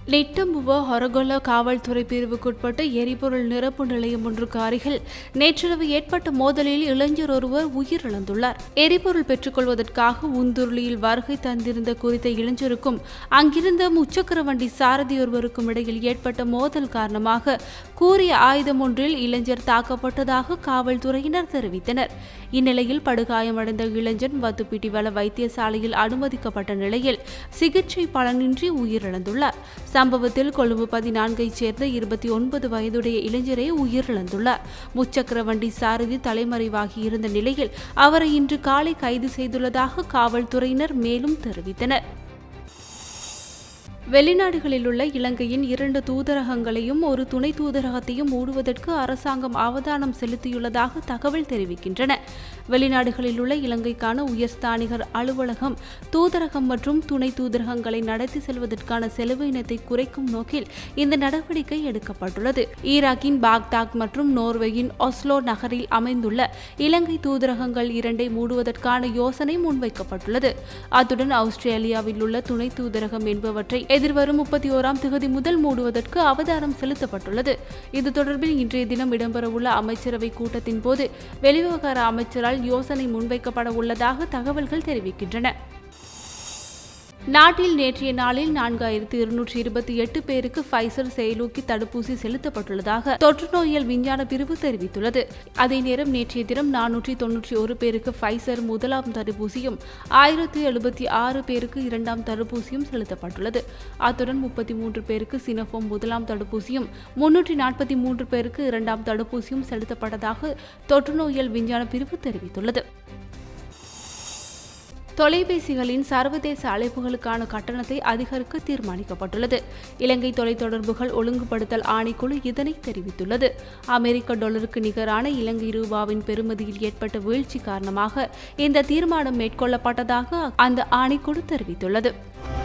லிட்டம்புவ ஹொரகொல காவல்துறை பிரிவுக்குட்பட்ட எரிபொருள் நிரப்பு நிலையம் ஒன்றுக்கு அருகில் நேற்றிரவு ஏற்பட்ட மோதலில் இளைஞர் ஒருவர் உயிரிழந்துள்ளார் எரிபொருள் பெற்றுக்கொள்வதற்காக உந்துருளியில் வருகை தந்திருந்த குறித்த இளைஞருக்கும் அங்கிருந்த முச்சக்கர வண்டி சாரதி ஒருவருக்கும் இடையில் ஏற்பட்ட மோதல் காரணமாக கூறிய ஆயுதம் ஒன்றில் இளைஞர் தாக்கப்பட்டதாக காவல்துறையினர் தெரிவித்தனர் இந்நிலையில் படுகாயமடைந்த இளைஞன் வத்துப்பிட்டிவள வைத்தியசாலையில் அனுமதிக்கப்பட்ட நிலையில் சிகிச்சை பலனின்றி உயிரிழந்துள்ளார் சம்பவத்தில் கொழும்பு பதினான்கைச் சேர்ந்த இருபத்தி ஒன்பது வயதுடைய இளைஞரே உயிரிழந்துள்ளார் முச்சக்கர வண்டி சாரதி தலைமறைவாகி இருந்த நிலையில் அவரை இன்று காலை கைது செய்துள்ளதாக காவல்துறையினர் மேலும் தெரிவித்தனர் வெளிநாடுகளில் உள்ள இலங்கையின் இரண்டு தூதரகங்களையும் ஒரு துணை தூதரகத்தையும் மூடுவதற்கு அரசாங்கம் அவதானம் செலுத்தியுள்ளதாக தகவல் தெரிவிக்கின்றன வெளிநாடுகளில் உள்ள இலங்கைக்கான உயர்ஸ்தானிகர் அலுவலகம் தூதரகம் மற்றும் துணை தூதரகங்களை நடத்தி செல்வதற்கான செலவினத்தை குறைக்கும் நோக்கில் இந்த நடவடிக்கை எடுக்கப்பட்டுள்ளது ஈராக்கின் பாக்தாக் மற்றும் நோர்வேயின் ஒஸ்லோ நகரில் அமைந்துள்ள இலங்கை தூதரகங்கள் இரண்டை மூடுவதற்கான யோசனை முன்வைக்கப்பட்டுள்ளது அத்துடன் ஆஸ்திரேலியாவில் உள்ள துணை தூதரகம் என்பவற்றை எதிர்வரும் முப்பத்தி ஓராம் திகதி முதல் மூடுவதற்கு அவதாரம் செலுத்தப்பட்டுள்ளது இது தொடர்பில் இன்றைய தினம் இடம்பெறவுள்ள அமைச்சரவை கூட்டத்தின் போது வெளிவிவகார அமைச்சரால் யோசனை முன்வைக்கப்பட உள்ளதாக தகவல்கள் தெரிவிக்கின்றன நாட்டில் நேற்றைய நாளில் நான்காயிரத்து இருநூற்றி இருபத்தி எட்டு பேருக்கு ஃபைசர் செயலூக்கி தடுப்பூசி செலுத்தப்பட்டுள்ளதாக தொற்று நோயியல் விஞ்ஞான பிரிவு தெரிவித்துள்ளது அதே நேரம் நேற்றைய தினம் நானூற்றி தொன்னூற்றி ஒரு பேருக்கு ஃபைசர் முதலாம் தடுப்பூசியும் ஆயிரத்து எழுபத்தி ஆறு பேருக்கு இரண்டாம் தடுப்பூசியும் செலுத்தப்பட்டுள்ளது அத்துடன் முப்பத்தி மூன்று பேருக்கு சினோஃபோம் முதலாம் தடுப்பூசியும் முன்னூற்றி நாற்பத்தி மூன்று பேருக்கு இரண்டாம் தடுப்பூசியும் செலுத்தப்பட்டதாக தொற்று நோயியல் விஞ்ஞான பிரிவு தெரிவித்துள்ளது தொலைபேசிகளின் சர்வதேச அழைப்புகளுக்கான கட்டணத்தை அதிகரிக்க தீர்மானிக்கப்பட்டுள்ளது இலங்கை தொலைத்தொடர்புகள் ஒழுங்குபடுத்தல் ஆணைக்குழு இதனை தெரிவித்துள்ளது அமெரிக்க டாலருக்கு நிகரான இலங்கை ரூபாவின் பெறுமதியில் ஏற்பட்ட வீழ்ச்சி காரணமாக இந்த தீர்மானம் மேற்கொள்ளப்பட்டதாக அந்த ஆணைக்குழு தெரிவித்துள்ளது